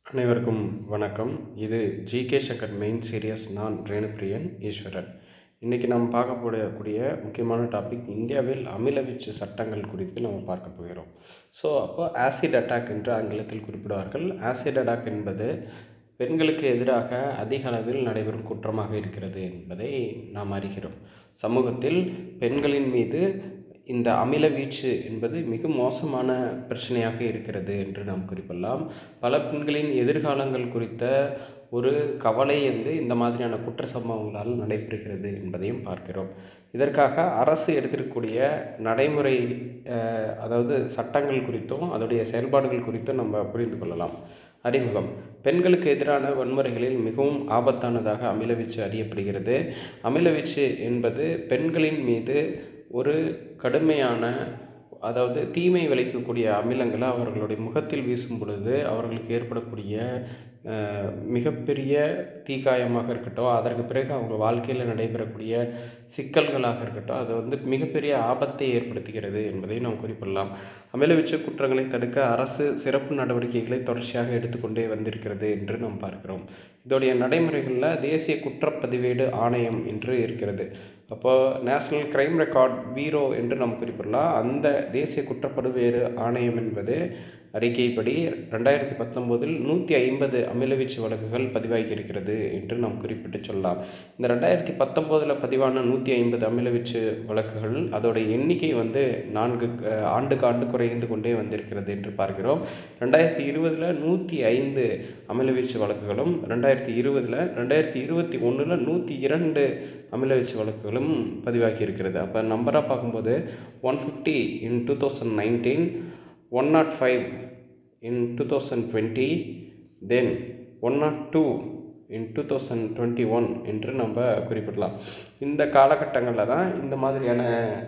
அனைவருக்கும் வணக்கம் இது ஜிகே சங்கர் மெயின் சீரியஸ் நான் ரேணுபிரியன் ஈஸ்வரன் இன்றைக்கி நாம் பார்க்க போடக்கூடிய முக்கியமான டாபிக் இந்தியாவில் அமிலவீச்சு சட்டங்கள் குறித்து நம்ம பார்க்க போகிறோம் ஸோ அப்போ ஆசிட் அட்டாக் என்று ஆங்கிலத்தில் குறிப்பிடுவார்கள் ஆசிட் அட்டாக் என்பது பெண்களுக்கு எதிராக அதிக அளவில் நடைபெறும் குற்றமாக இருக்கிறது என்பதை நாம் அறிகிறோம் சமூகத்தில் பெண்களின் மீது இந்த அமில வீச்சு என்பது மிக மோசமான பிரச்சனையாக இருக்கிறது என்று நாம் குறிப்பிடலாம் பல பெண்களின் எதிர்காலங்கள் குறித்த ஒரு கவலை வந்து இந்த மாதிரியான குற்ற சம்பவங்களால் நடைபெறுகிறது என்பதையும் பார்க்கிறோம் இதற்காக அரசு எடுத்திருக்கக்கூடிய நடைமுறை அஹ், அதாவது சட்டங்கள் குறித்தும் அதோடைய செயல்பாடுகள் குறித்தும் நம்ம புரிந்து கொள்ளலாம் அறிமுகம் பெண்களுக்கு எதிரான வன்முறைகளில் மிகவும் ஆபத்தானதாக அமிலவீச்சு அறியப்படுகிறது அமிலவீச்சு என்பது பெண்களின் மீது ஒரு கடுமையான அதாவது தீமை விளைக்கக்கூடிய அமிலங்களை அவர்களுடைய முகத்தில் வீசும் பொழுது அவர்களுக்கு ஏற்படக்கூடிய அஹ், மிகப்பெரிய தீக்காயமாக இருக்கட்டும் அதற்கு பிறகு அவங்க வாழ்க்கையில் நடைபெறக்கூடிய சிக்கல்களாக இருக்கட்டும் அது வந்து மிகப்பெரிய ஆபத்தை ஏற்படுத்துகிறது என்பதை நாம் குறிப்பிடலாம் அமிலவீச்சு குற்றங்களை தடுக்க அரசு சிறப்பு நடவடிக்கைகளை தொடர்ச்சியாக எடுத்துக்கொண்டே வந்திருக்கிறது என்று நாம் பார்க்கிறோம் இதோடைய நடைமுறைகளில் தேசிய குற்றப்பதிவேடு ஆணையம் என்று இருக்கிறது அப்போ நேஷனல் கிரைம் ரெக்கார்ட் பீரோ என்று நாம் குறிப்பிடலாம் அந்த தேசிய குற்றப்பதிவேடு ஆணையம் என்பது அறிக்கைப்படி ரெண்டாயிரத்தி பத்தொம்போதில் நூற்றி ஐம்பது அமிலவீச்சு வழக்குகள் பதிவாகி இருக்கிறது என்று நாம் குறிப்பிட்டு சொல்லலாம் இந்த ரெண்டாயிரத்தி பத்தொம்போதில் பதிவான நூற்றி ஐம்பது அமிலவீச்சு வழக்குகள் அதோட எண்ணிக்கை வந்து நான்கு அஹ், ஆண்டுக்கு ஆண்டு குறைந்து கொண்டே வந்திருக்கிறது என்று பார்க்கிறோம் ரெண்டாயிரத்தி இருபதில் நூற்றி ஐந்து அமிலவீச்சு வழக்குகளும் ரெண்டாயிரத்தி இருபதில் ரெண்டாயிரத்தி இருபத்தி ஒன்றில் நூற்றி இரண்டு அமிலவீச்சு வழக்குகளும் பதிவாகி இருக்கிறது அப்போ நம்பராக பார்க்கும்போது one fifty in two thousand nineteen one nought five in two thousand twenty then one nought two in two thousand twenty one என்று நம்ம குறிப்பிடலாம் இந்த காலகட்டங்களில் தான் இந்த மாதிரியான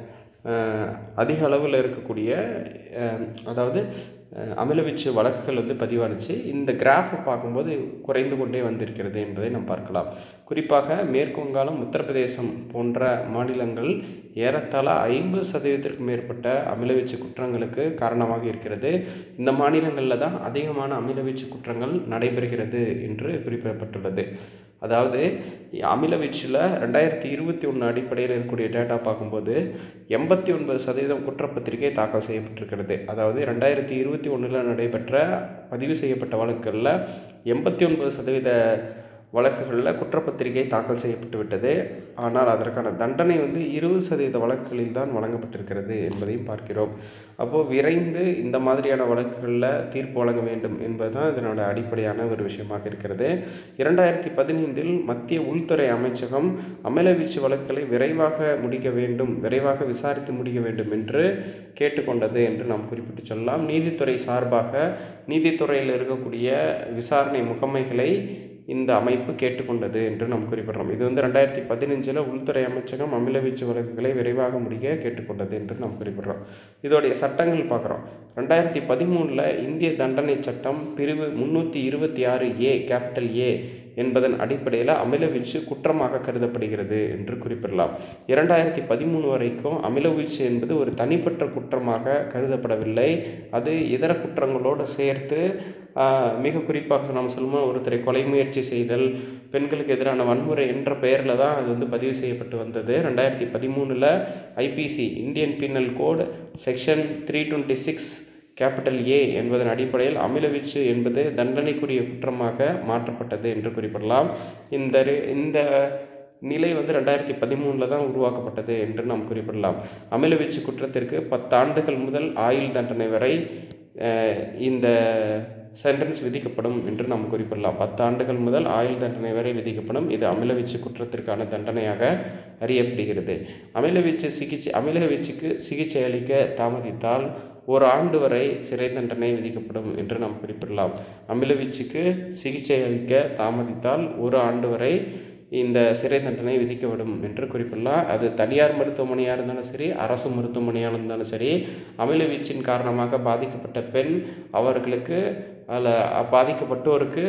அஹ், அதிக அளவில் இருக்கக்கூடிய அஹ், அதாவது அஹ், அமிலவீச்சு வழக்குகள் வந்து பதிவானுச்சு இந்த கிராஃபை பார்க்கும்போது குறைந்து கொண்டே வந்திருக்கிறது என்பதை நாம் பார்க்கலாம் குறிப்பாக மேற்கு வங்காளம் உத்தரப்பிரதேசம் போன்ற மாநிலங்கள் ஏறத்தாழ ஐம்பது சதவீதத்திற்கு மேற்பட்ட அமிலவீச்சு குற்றங்களுக்கு காரணமாக இருக்கிறது இந்த மாநிலங்களில் தான் அதிகமான அமிலவீச்சு குற்றங்கள் நடைபெறுகிறது என்று குறிப்பிடப்பட்டுள்ளது அதாவது அமிலவீச்சில் ரெண்டாயிரத்தி இருபத்தி ஒன்று அடிப்படையில் இருக்கக்கூடிய டேட்டா பார்க்கும்போது எண்பத்தி ஒன்பது சதவீதம் குற்றப்பத்திரிகை தாக்கல் செய்யப்பட்டிருக்கிறது அதாவது ரெண்டாயிரத்தி இருபத்தி ஒன்றில் நடைபெற்ற பதிவு செய்யப்பட்ட வழக்குகளில் எண்பத்தி ஒன்பது சதவீத வழக்குகளில் குற்றப்பத்திரிகை தாக்கல் செய்யப்பட்டு விட்டது ஆனால் அதற்கான தண்டனை வந்து இருபது சதவீத வழக்குகளில் தான் வழங்கப்பட்டிருக்கிறது என்பதையும் பார்க்கிறோம் அப்போது விரைந்து இந்த மாதிரியான வழக்குகளில் தீர்ப்பு வழங்க வேண்டும் என்பதுதான் இதனோட அடிப்படையான ஒரு விஷயமாக இருக்கிறது இரண்டாயிரத்தி பதினைந்தில் மத்திய உள்துறை அமைச்சகம் அமிலவீச்சு வழக்குகளை விரைவாக முடிக்க வேண்டும் விரைவாக விசாரித்து முடிக்க வேண்டும் என்று கேட்டுக்கொண்டது என்று நாம் குறிப்பிட்டு சொல்லலாம் நீதித்துறை சார்பாக நீதித்துறையில் இருக்கக்கூடிய விசாரணை முகமைகளை இந்த அமைப்பு கேட்டுக்கொண்டது என்று நாம் குறிப்பிடுறோம் இது வந்து ரெண்டாயிரத்தி பதினஞ்சில் உள்துறை அமைச்சகம் அமிலவீச்சு வழக்குகளை விரைவாக முடிக்க கேட்டுக்கொண்டது என்று நாம் குறிப்பிடுறோம் இதோடைய சட்டங்கள் பார்க்குறோம் ரெண்டாயிரத்தி பதிமூணில் இந்திய தண்டனை சட்டம் பிரிவு முந்நூற்றி இருபத்தி ஆறு ஏ கேபிட்டல் ஏ என்பதன் அடிப்படையில் அமிலவீச்சு குற்றமாக கருதப்படுகிறது என்று குறிப்பிடலாம் இரண்டாயிரத்தி பதிமூணு வரைக்கும் அமிலவீச்சு என்பது ஒரு தனிப்பட்ட குற்றமாக கருதப்படவில்லை அது இதர குற்றங்களோடு சேர்த்து ஆஹ், மிக குறிப்பாக நாம் சொல்லும்போது ஒருத்தரை கொலை முயற்சி செய்தல் பெண்களுக்கு எதிரான வன்முறை என்ற பெயரில் தான் அது வந்து பதிவு செய்யப்பட்டு வந்தது ரெண்டாயிரத்தி பதிமூணில் IPC Indian penal code section three twenty six capital A என்பதன் அடிப்படையில் அமிலவீச்சு என்பது தண்டனைக்குரிய குற்றமாக மாற்றப்பட்டது என்று குறிப்பிடலாம் இந்த ரி- இந்த நிலை வந்து ரெண்டாயிரத்தி பதிமூணில் தான் உருவாக்கப்பட்டது என்று நாம் குறிப்பிடலாம் அமிலவீச்சு குற்றத்திற்கு பத்தாண்டுகள் முதல் ஆயுள் தண்டனை வரை அஹ், இந்த சென்டென்ஸ் விதிக்கப்படும் என்று நாம் குறிப்பிடலாம் பத்தாண்டுகள் முதல் ஆயுள் தண்டனை வரை விதிக்கப்படும் இது அமிலவீச்சு குற்றத்திற்கான தண்டனையாக அறியப்படுகிறது அமிலவீச்சு சிகிச்சை அமிலவீச்சுக்கு சிகிச்சை அளிக்க தாமதித்தால் ஒரு ஆண்டு வரை சிறை தண்டனை விதிக்கப்படும் என்று நாம் குறிப்பிடலாம் அமிலவீச்சுக்கு சிகிச்சை அளிக்க தாமதித்தால் ஒரு ஆண்டு வரை இந்த சிறை தண்டனை விதிக்கப்படும் என்று குறிப்பிடலாம் அது தனியார் மருத்துவமனையாக இருந்தாலும் சரி அரசு மருத்துவமனையாக இருந்தாலும் சரி அமிலவீச்சின் காரணமாக பாதிக்கப்பட்ட பெண் அவர்களுக்கு அதில் பாதிக்கப்பட்டோருக்கு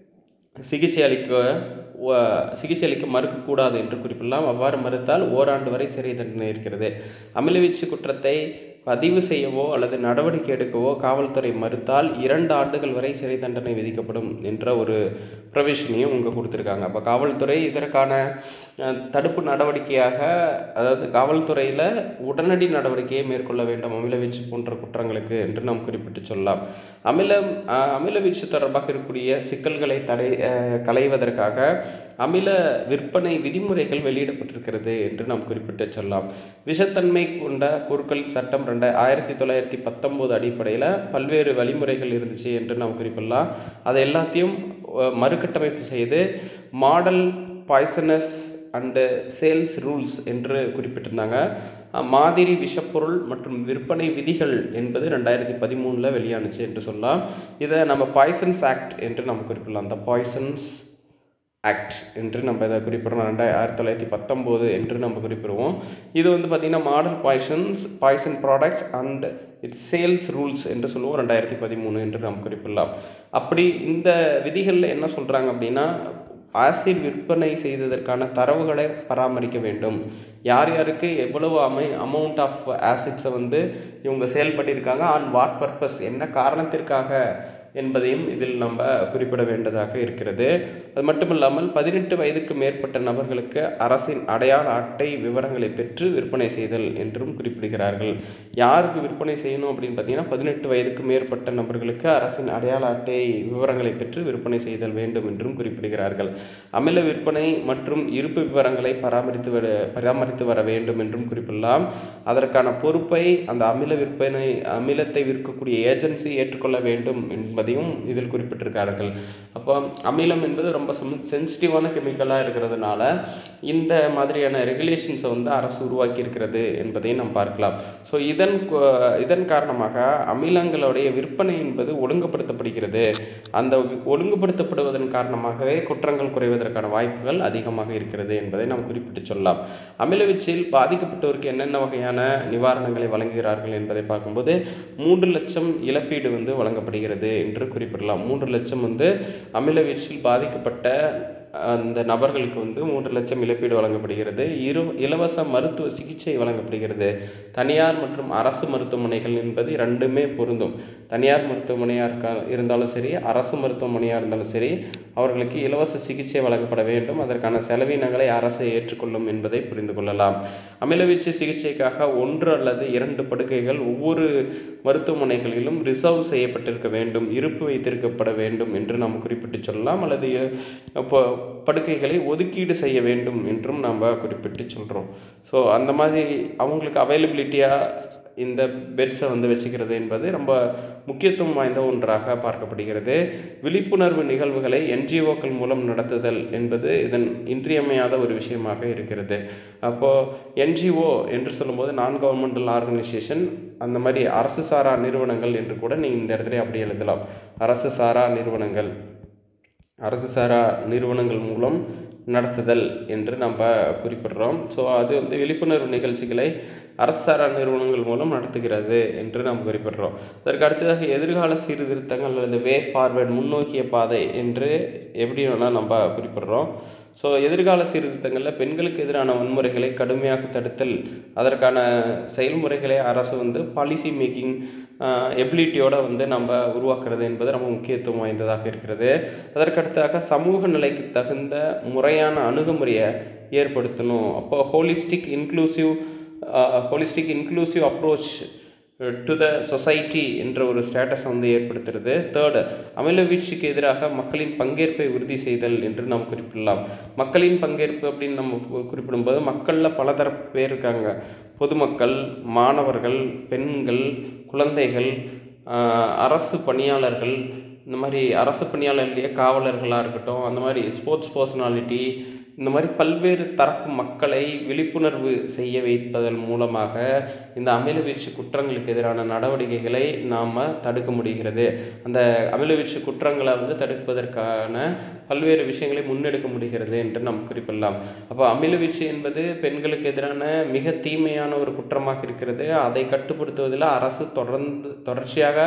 சிகிச்சை அளிக்க வ- சிகிச்சை அளிக்க மறுக்கக்கூடாது என்று குறிப்பிடலாம் அவ்வாறு மறுத்தால் ஓராண்டு வரை சிறை தண்டனை இருக்கிறது அமிலவீச்சு குற்றத்தை பதிவு செய்யவோ அல்லது நடவடிக்கை எடுக்கவோ காவல்துறை மறுத்தால் இரண்டு ஆண்டுகள் வரை சிறை தண்டனை விதிக்கப்படும் என்ற ஒரு ப்ரொவிஷனையும் இங்கே கொடுத்துருக்காங்க அப்போ காவல்துறை இதற்கான அஹ், தடுப்பு நடவடிக்கையாக அதாவது காவல்துறையில் உடனடி நடவடிக்கையை மேற்கொள்ள வேண்டும் அமிலவீச்சு போன்ற குற்றங்களுக்கு என்று நாம் குறிப்பிட்டு சொல்லலாம் அமிலம் அஹ், அமிலவீச்சு தொடர்பாக இருக்கக்கூடிய சிக்கல்களை தடை அஹ், களைவதற்காக அமில விற்பனை விதிமுறைகள் வெளியிடப்பட்டிருக்கிறது என்று நாம் குறிப்பிட்டு சொல்லலாம் விஷத்தன்மை கொண்ட பொருட்கள் சட்டம் ரெண்ட ஆயிரத்தி தொள்ளாயிரத்தி பத்தொம்போது அடிப்படையில் பல்வேறு வழிமுறைகள் இருந்துச்சு என்று நாம் குறிப்பிடலாம் அதை எல்லாத்தையும் அஹ், மறுகட்டமைப்பு செய்து model poisonous and sales rules என்று குறிப்பிட்டிருந்தாங்க அஹ், மாதிரி விஷப்பொருள் மற்றும் விற்பனை விதிகள் என்பது ரெண்டாயிரத்தி பதிமூணில் வெளியானுச்சு என்று சொல்லலாம் இதை நம்ம பாய்சன்ஸ் ஆக்ட் என்று நம்ம குறிப்பிடலாம் அந்த பாய்சன்ஸ் ஆக்ட் என்று நம்ம இதை குறிப்பிடுறோம் ரெண்டாயிரத்தி ஆயிரத்தி தொள்ளாயிரத்தி பத்தொம்போது என்று நம்ம குறிப்பிடுவோம் இது வந்து பார்த்திங்கன்னா model poisons poison products and it's sales rules என்று சொல்லுவோம் ரெண்டாயிரத்தி பதிமூணு என்று நாம் குறிப்பிடலாம் அப்படி இந்த விதிகளில் என்ன சொல்கிறாங்க அப்படின்னா ஆசிட் விற்பனை செய்ததற்கான தரவுகளை பராமரிக்க வேண்டும் யார் யாருக்கு எவ்வளவு அமை அமௌண்ட் ஆஃப் ஆசிட்ஸை வந்து இவங்க சேல் பண்ணியிருக்காங்க ஆன் வாட் பர்பஸ் என்ன காரணத்திற்காக என்பதையும் இதில் நம்ம குறிப்பிட வேண்டியதாக இருக்கிறது அது மட்டும் இல்லாமல் பதினெட்டு வயதுக்கு மேற்பட்ட நபர்களுக்கு அரசின் அடையாள அட்டை விவரங்களை பெற்று விற்பனை செய்தல் என்றும் குறிப்பிடுகிறார்கள் யாருக்கு விற்பனை செய்யணும் அப்படின்னு பார்த்தீங்கன்னா பதினெட்டு வயதுக்கு மேற்பட்ட நபர்களுக்கு அரசின் அடையாள அட்டை விவரங்களை பெற்று விற்பனை செய்தல் வேண்டும் என்றும் குறிப்பிடுகிறார்கள் அமில விற்பனை மற்றும் இருப்பு விவரங்களை பராமரித்து வர பராமரித்து வர வேண்டும் என்றும் குறிப்பிடலாம் அதற்கான பொறுப்பை அந்த அமில விற்பனை அமிலத்தை விற்கக்கூடிய ஏஜென்சி ஏற்றுக்கொள்ள வேண்டும் என்பதையும் இதில் குறிப்பிட்டிருக்கார்கள் அப்போ அமிலம் என்பது ரொம்ப சென்சிட்டிவான கெமிக்கலாக இருக்கிறதுனால இந்த மாதிரியான ரெகுலேஷன்ஸை வந்து அரசு உருவாக்கி இருக்கிறது என்பதையும் நாம் பார்க்கலாம் ஸோ இதன் கு- இதன் காரணமாக அமிலங்களுடைய விற்பனை என்பது ஒழுங்குபடுத்தப்படுகிறது அந்த ஒழுங்குபடுத்தப்படுவதன் காரணமாகவே குற்றங்கள் குறைவதற்கான வாய்ப்புகள் அதிகமாக இருக்கிறது என்பதை நாம் குறிப்பிட்டு சொல்லலாம் அமிலவீச்சில் பாதிக்கப்பட்டவருக்கு என்னென்ன வகையான நிவாரணங்களை வழங்குகிறார்கள் என்பதை பார்க்கும்போது மூன்று லட்சம் இழப்பீடு வந்து வழங்கப்படுகிறது என்று குறிப்பிடலாம் மூன்று லட்சம் வந்து அமிலவீச்சில் பாதிக்கப்பட்ட அந்த நபர்களுக்கு வந்து மூன்று லட்சம் இழப்பீடு வழங்கப்படுகிறது இரு இலவச மருத்துவ சிகிச்சை வழங்கப்படுகிறது தனியார் மற்றும் அரசு மருத்துவமனைகள் என்பது ரெண்டுமே பொருந்தும் தனியார் மருத்துவமனையாக இருக்கா இருந்தாலும் சரி அரசு மருத்துவமனையாக இருந்தாலும் சரி அவர்களுக்கு இலவச சிகிச்சை வழங்கப்பட வேண்டும் அதற்கான செலவினங்களை அரசு ஏற்றுக்கொள்ளும் என்பதை புரிந்து கொள்ளலாம் அமிலவீச்சு சிகிச்சைக்காக ஒன்று அல்லது இரண்டு படுக்கைகள் ஒவ்வொரு மருத்துவமனைகளிலும் ரிசர்வ் செய்யப்பட்டிருக்க வேண்டும் இருப்பு வைத்திருக்கப்பட வேண்டும் என்று நாம் குறிப்பிட்டு சொல்லலாம் அல்லது இப்போ படுக்கைகளை ஒதுக்கீடு செய்ய வேண்டும் என்றும் நாம் குறிப்பிட்டு சொல்கிறோம் ஸோ அந்த மாதிரி அவங்களுக்கு அவைலபிலிட்டியாக இந்த பெட்ஸை வந்து வச்சுக்கிறது என்பது ரொம்ப முக்கியத்துவம் வாய்ந்த ஒன்றாக பார்க்கப்படுகிறது விழிப்புணர்வு நிகழ்வுகளை என்ஜிஓக்கள் மூலம் நடத்துதல் என்பது இதன் இன்றியமையாத ஒரு விஷயமாக இருக்கிறது அப்போது என்ஜிஓ என்று சொல்லும்போது நான் கவர்மெண்டல் ஆர்கனைசேஷன் அந்த மாதிரி அரசு சாரா நிறுவனங்கள் என்று கூட நீங்கள் இந்த இடத்துல அப்படி எழுதலாம் அரசு சாரா நிறுவனங்கள் அரசு சாரா நிறுவனங்கள் மூலம் நடத்துதல் என்று நம்ம குறிப்பிடுறோம் ஸோ அது வந்து விழிப்புணர்வு நிகழ்ச்சிகளை அரசு சாரா நிறுவனங்கள் மூலம் நடத்துகிறது என்று நாம் குறிப்பிடுறோம் அதற்கு அடுத்ததாக எதிர்கால சீர்திருத்தங்கள் அல்லது வே ஃபார்வர்ட் முன்னோக்கிய பாதை என்று எப்படி வேணால் நம்ம குறிப்பிடுறோம் ஸோ எதிர்கால சீர்திருத்தங்களில் பெண்களுக்கு எதிரான வன்முறைகளை கடுமையாக தடுத்தல் அதற்கான செயல்முறைகளை அரசு வந்து பாலிசி மேக்கிங் எபிலிட்டியோட வந்து நம்ம உருவாக்குறது என்பது ரொம்ப முக்கியத்துவம் வாய்ந்ததாக இருக்கிறது அதற்கடுத்ததாக சமூக நிலைக்கு தகுந்த முறையான அணுகுமுறையை ஏற்படுத்தணும் அப்போ holistic inclusive holistic inclusive approach to the society என்ற ஒரு ஸ்டேட்டஸை வந்து ஏற்படுத்துறது தேர்டு அமில வீழ்ச்சிக்கு எதிராக மக்களின் பங்கேற்பை உறுதி செய்தல் என்று நாம் குறிப்பிடலாம் மக்களின் பங்கேற்பு அப்படின்னு நம்ம கு- குறிப்பிடும்போது மக்களில் பலதரப்பு பேர் இருக்காங்க பொதுமக்கள் மாணவர்கள் பெண்கள் குழந்தைகள் ஆஹ், அரசு பணியாளர்கள் இந்த மாதிரி அரசு பணியாளர்லேயே காவலர்களாக இருக்கட்டும் அந்த மாதிரி ஸ்போர்ட்ஸ் பர்சனாலிட்டி இந்த மாதிரி பல்வேறு தரப்பு மக்களை விழிப்புணர்வு செய்ய வைப்பதன் மூலமாக இந்த அமில வீழ்ச்சி குற்றங்களுக்கு எதிரான நடவடிக்கைகளை நாம் தடுக்க முடிகிறது அந்த அமில வீழ்ச்சி குற்றங்களை வந்து தடுப்பதற்கான பல்வேறு விஷயங்களை முன்னெடுக்க முடிகிறது என்று நாம் குறிப்பிடலாம் அப்போ அமில வீழ்ச்சி என்பது பெண்களுக்கு எதிரான மிக தீமையான ஒரு குற்றமாக இருக்கிறது அதை கட்டுப்படுத்துவதில் அரசு தொடர்ந்து தொடர்ச்சியாக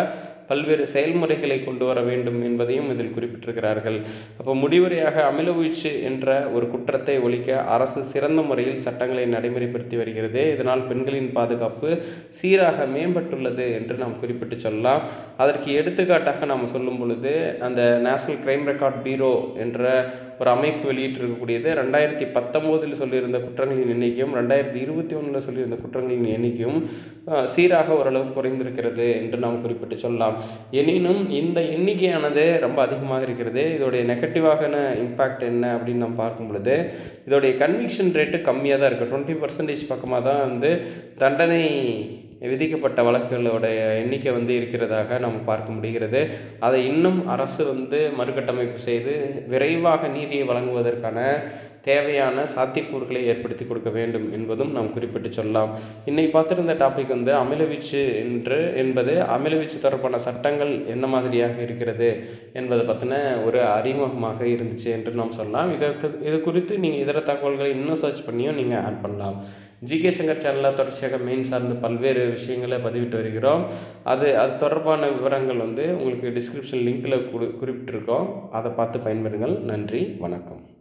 பல்வேறு செயல்முறைகளை கொண்டு வர வேண்டும் என்பதையும் இதில் குறிப்பிட்டிருக்கிறார்கள் அப்போ முடிவுரையாக அமில வீழ்ச்சி என்ற ஒரு குற்றத்தை ஒழிக்க அரசு சிறந்த முறையில் சட்டங்களை நடைமுறைப்படுத்தி வருகிறது இதனால் பெண்களின் பாதுகாப்பு சீராக மேம்பட்டுள்ளது என்று நாம் குறிப்பிட்டு சொல்லலாம் அதற்கு எடுத்துக்காட்டாக நாம் சொல்லும் பொழுது அந்த நேஷனல் கிரைம் ரெக்கார்ட் பீரோ என்ற ஒரு அமைப்பு வெளியிட்டிருக்கக்கூடியது ரெண்டாயிரத்தி பத்தொம்போதில் சொல்லியிருந்த குற்றங்களின் எண்ணிக்கையும் ரெண்டாயிரத்தி இருபத்தி ஒன்றில் சொல்லியிருந்த குற்றங்களின் எண்ணிக்கையும் அஹ், சீராக ஓரளவு குறைந்திருக்கிறது என்று நாம் குறிப்பிட்டு சொல்லலாம் எனினும் இந்த எண்ணிக்கையானது ரொம்ப அதிகமாக இருக்கிறது இதோடைய நெகட்டிவான இம்பேக்ட் என்ன அப்படின்னு நம்ம பார்க்கும் பொழுது இதோடைய கன்விக்ஷன் ரேட்டு கம்மியாக தான் இருக்குது டுவெண்ட்டி பர்சன்டேஜ் பக்கமாக தான் வந்து தண்டனை விதிக்கப்பட்ட வழக்குகளோடைய எண்ணிக்கை வந்து இருக்கிறதாக நம்ம பார்க்க முடிகிறது அதை இன்னும் அரசு வந்து மறுகட்டமைப்பு செய்து விரைவாக நீதியை வழங்குவதற்கான தேவையான சாத்தியக்கூறுகளை ஏற்படுத்தி கொடுக்க வேண்டும் என்பதும் நாம் குறிப்பிட்டு சொல்லலாம் இன்னைக்கு பார்த்துருந்த டாபிக் வந்து அமிலவீச்சு என்று என்பது அமிலவீச்சு தொடர்பான சட்டங்கள் என்ன மாதிரியாக இருக்கிறது என்பதை பற்றின ஒரு அறிமுகமாக இருந்துச்சு என்று நாம் சொல்லலாம் இதற்கு இது குறித்து நீங்கள் இதர தகவல்களை இன்னும் சர்ச் பண்ணியும் நீங்கள் ஆட் பண்ணலாம் ஜிகே சங்கர் சேனலில் தொடர்ச்சியாக மெயின் சார்ந்து பல்வேறு விஷயங்களை பதிவிட்டு வருகிறோம் அது அது தொடர்பான விவரங்கள் வந்து உங்களுக்கு டிஸ்கிரிப்ஷன் லிங்க்கில் குறி குறிப்பிட்டிருக்கோம் அதை பார்த்து பயன்பெறுங்கள் நன்றி வணக்கம்